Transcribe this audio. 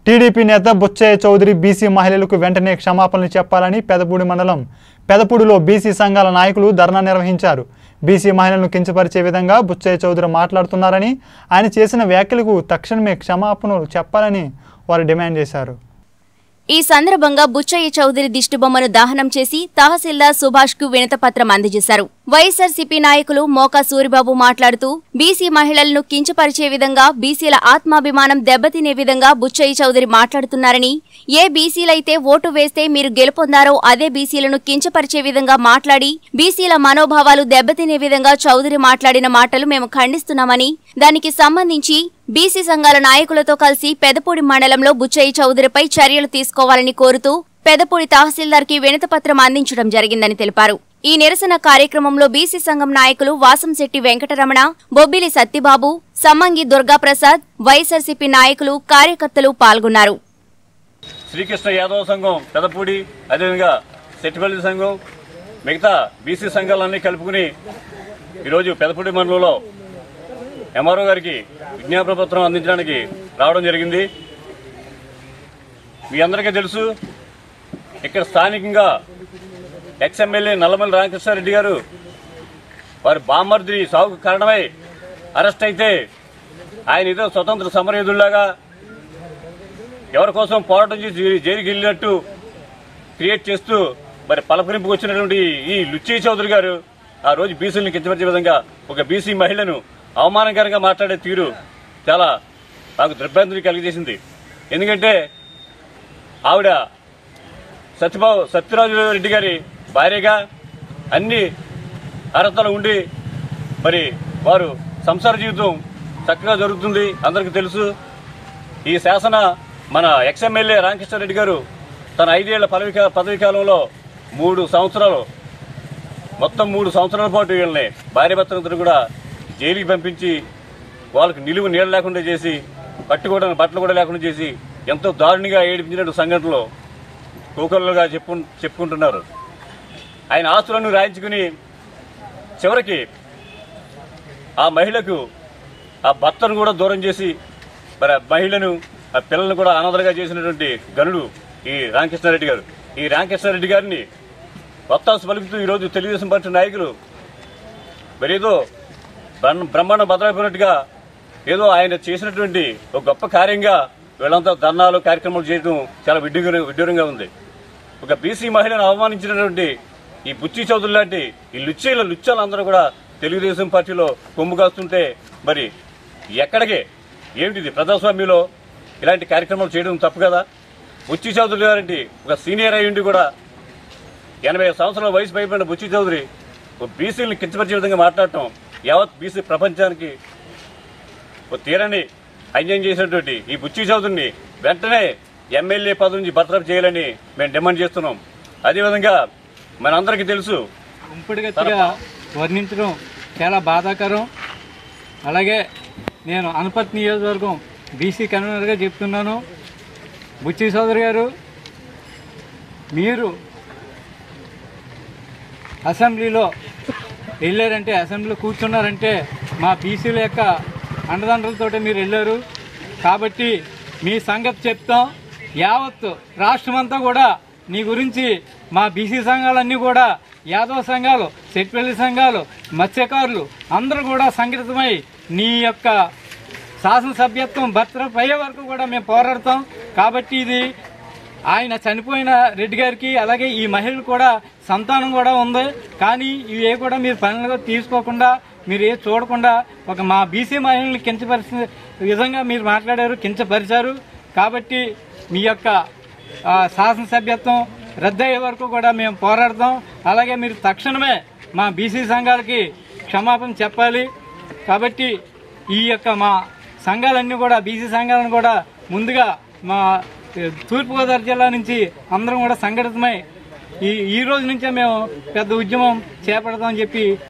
TDP నేత Buchaiah Chowdary BC మహిళలకు వెంటనే క్షమాపణలు చెప్పాలని పెదపూడి మండలం పెదపూడిలో బీసీ సంఘాల నాయకులు ధర్నా నిర్వహించారు బీసీ మహిళలను కించపరిచే విధంగా బుచ్చయ్య చౌదరి మాట్లాడుతున్నారని ఆయన చేసిన వ్యాఖ్యలకు తక్షణమే క్షమాపణలు చెప్పాలని వారు డిమాండ్ చేశారు ఈ సందర్భంగా బుచ్చయ్య చౌదరి దిష్టిబొమ్మను దహనం చేసి తహసీల్దార్ సుభాష్ కు వినతపత్రం అందజేశారు వైఎస్ఆర్సీపీ నాయకులు మోకా సూరిబాబు మాట్లాడుతూ బీసీ మహిళలను కించపరిచే విధంగా బీసీల ఆత్మాభిమానం దెబ్బతినే విధంగా బుచ్చయ్య చౌదరి మాట్లాడుతున్నారని ఏ బీసీలైతే ఓటు వేస్తే మీరు గెలుపొందారో అదే బీసీలను కించపరిచే విధంగా మాట్లాడి బీసీల మనోభావాలు దెబ్బతినే విధంగా చౌదరి మాట్లాడిన మాటలు మేము ఖండిస్తున్నామని దానికి సంబంధించి బీసీ సంఘాల నాయకులతో కలిసి పెదపూడి మండలంలో బుచ్చయ్య చౌదరిపై చర్యలు తీసుకోవాలని కోరుతూ పెదపూడి తహసీల్దార్ కి వినతిపత్రం అందించడం జరిగిందని తెలిపారు ఈ నిరసన కార్యక్రమంలో బీసీ సంఘం నాయకులు వాసంశెట్టి వెంకటరమణ బొబ్బిలి సత్తిబాబు సమ్మంగి దుర్గాప్రసాద్ వైఎస్ఆర్సీపీ నాయకులు కార్యకర్తలు పాల్గొన్నారు శ్రీకృష్ణ యాదవ సంఘం పెదపూడి అదేవిధంగా సెట్టిపల్లి సంఘం మిగతా బీసీ సంఘాలన్నీ కలుపుకుని ఈరోజు పెదపూడి మండలంలో ఎంఆర్ఓ గారికి విజ్ఞాపన పత్రం అందించడానికి రావడం జరిగింది మీ అందరికీ తెలుసు ఇక్కడ స్థానికంగా ఎక్స్ఎమ్మెల్యే నల్లమల్లి రామకృష్ణారెడ్డి గారు వారి బామర్ది సాగుకు కారణమై అరెస్ట్ అయితే ఆయన ఏదో స్వతంత్ర సమరయోధుల్లాగా ఎవరి కోసం పోరాటం చేసి జై- జైలుకి వెళ్ళినట్టు క్రియేట్ చేస్తూ మరి పలకరింపుకు వచ్చినటువంటి ఈ లుచ్చీ చౌదరి గారు ఆ రోజు బీసీలను కించపరిచే విధంగా ఒక బీసీ మహిళను అవమానకరంగా మాట్లాడే తీరు చాలా నాకు దిగ్భ్రాంతిని కలిగజేసింది ఎందుకంటే ఆవిడ సత్యబాబు సత్యరాజు రెడ్డి గారి భార్యగా అన్ని అర్హతలు ఉండి మరి వారు సంసార జీవితం చక్కగా జరుగుతుంది అందరికీ తెలుసు ఈ శాసన మన ఎక్స్ఎమ్మెల్యే రామకృష్ణారెడ్డి గారు తన ఐదేళ్ల పదవి కా- పదవి కాలంలో మూడు సంవత్సరాలు మొత్తం మూడు సంవత్సరాల పాటు వీళ్ళని భార్యభర్తలందరూ కూడా జైలుకి పంపించి వాళ్ళకి నిలువు నీడ లేకుండా చేసి కట్టుకోవడానికి బట్టలు కూడా లేకుండా చేసి ఎంతో దారుణంగా ఏడిపించిన సంఘటనలు కోకలుగా చెప్పు చెప్పుకుంటున్నారు ఆయన ఆస్తులను రాయించుకుని చివరికి ఆ మహిళకు ఆ భర్తను కూడా దూరం చేసి మరి ఆ మహిళను ఆ పిల్లలను కూడా అనాథలుగా చేసినటువంటి గనుడు ఈ రామకృష్ణారెడ్డి గారు ఈ రామకృష్ణారెడ్డి గారిని వత్తాసు పలుకుతూ ఈరోజు తెలుగుదేశం పార్టీ నాయకులు మరి ఏదో బ్రహ్మ- బ్రహ్మాండం బదలైపోయినట్టుగా ఏదో ఆయన చేసినటువంటి ఒక గొప్ప కార్యంగా వీళ్ళంతా ధర్నాలు కార్యక్రమాలు చేయడం చాలా విడ్డూర విడ్డూరంగా ఉంది ఒక బీసీ మహిళను అవమానించినటువంటి ఈ బుచ్చి చౌదరి లాంటి ఈ లుచ్చీల లుచ్చాలందరూ కూడా తెలుగుదేశం పార్టీలో కొమ్ము కాస్తుంటే మరి ఎక్కడికే ఏమిటిది ప్రజాస్వామ్యంలో ఇలాంటి కార్యక్రమాలు చేయడం తప్పు కదా బుచ్చి చౌదరి గారంటి ఒక సీనియర్ అయ్యుండి కూడా ఎనభై సంవత్సరాల వయసు పైబడిన బుచ్చి చౌదరి ఒక బీసీలను కించపరిచే విధంగా మాట్లాడటం యావత్ బీసీ ప్రపంచానికి ఒక తీరని అన్యాయం చేసినటువంటి ఈ బుచ్చి చౌదరిని వెంటనే ఎమ్మెల్యే పదవి నుంచి బర్తరఫ్ చేయాలని మేము డిమాండ్ చేస్తున్నాం అదేవిధంగా మనందరికీ తెలుసు ఉంపుడుగతిగా వర్ణించడం చాలా బాధాకరం అలాగే నేను అనపర్తి నియోజకవర్గం బీసీ కన్వీనర్గా చెప్తున్నాను బుచ్చి సోదరి గారు మీరు అసెంబ్లీలో వెళ్ళారంటే అసెంబ్లీలో కూర్చున్నారంటే మా బీసీల యొక్క అండదండలతో మీరు వెళ్ళారు కాబట్టి మీ సంగతి చెప్తాం యావత్ రాష్ట్రమంతా కూడా నీ గురించి మా బీసీ సంఘాలన్నీ కూడా యాదవ సంఘాలు సెట్పల్లి సంఘాలు మత్స్యకారులు అందరూ కూడా సంఘటితమై నీ యొక్క శాసనసభ్యత్వం భర్తరఫ్ అయ్యే వరకు కూడా మేము పోరాడతాం కాబట్టి ఇది ఆయన చనిపోయిన రెడ్డి గారికి అలాగే ఈ మహిళలు కూడా సంతానం కూడా ఉంది కానీ ఇవి ఏ కూడా మీరు పనులుగా తీసుకోకుండా మీరు ఏ చూడకుండా ఒక మా బీసీ మహిళల్ని కించపరిచిన విధంగా మీరు మాట్లాడారు కించపరిచారు కాబట్టి మీ యొక్క ఆ, శాసనసభ్యత్వం రద్దయ్యే వరకు కూడా మేము పోరాడతాం అలాగే మీరు తక్షణమే మా బీసీ సంఘాలకి క్షమాపణ చెప్పాలి కాబట్టి ఈ యొక్క మా సంఘాలన్నీ కూడా బీసీ సంఘాలను కూడా ముందుగా మా ఏ, తూర్పుగోదావరి జిల్లా నుంచి అందరం కూడా సంఘటితమై ఈ ఈ రోజు నుంచే మేము పెద్ద ఉద్యమం చేపడతామని చెప్పి